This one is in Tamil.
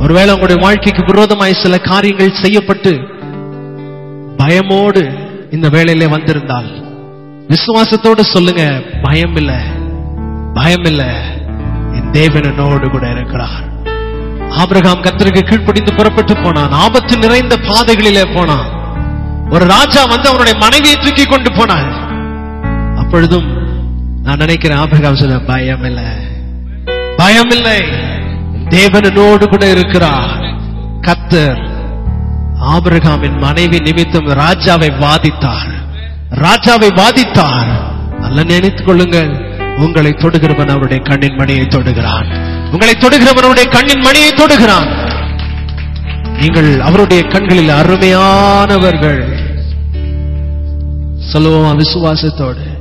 ஒருவேளை உங்களுடைய வாழ்க்கைக்கு விரோதமாய் சில காரியங்கள் செய்யப்பட்டு பயமோடு இந்த வேளையிலே வந்திருந்தால் விசுவாசத்தோடு சொல்லுங்க பயம் இல்ல பயம் இல்ல என் தேவன் என்னோடு கூட இருக்கிறார் ஆபிரகாம் கத்தருக்கு கீழ்ப்படிந்து புறப்பட்டு போனான் ஆபத்து நிறைந்த பாதைகளிலே போனான் ஒரு ராஜா வந்து அவனுடைய மனைவியை தூக்கி கொண்டு போனாள் அப்பொழுதும் நான் நினைக்கிறேன் ஆபிரகாம் சொன்ன பயம் இல்லை பயம் இல்லை தேவன் என்னோடு கூட இருக்கிறார் கத்தர் ஆபிரகாமின் மனைவி நிமித்தம் ராஜாவை வாதித்தார் ராஜாவை வாதித்தார் அல்ல நினைத்துக் கொள்ளுங்கள் உங்களை தொடுகிறவன் அவருடைய கண்ணின் மணியை தொடுகிறான் உங்களை தொடுகிறவன் அவருடைய கண்ணின் மணியை தொடுகிறான் நீங்கள் அவருடைய கண்களில் அருமையானவர்கள் சொல்லுவோமா விசுவாசத்தோடு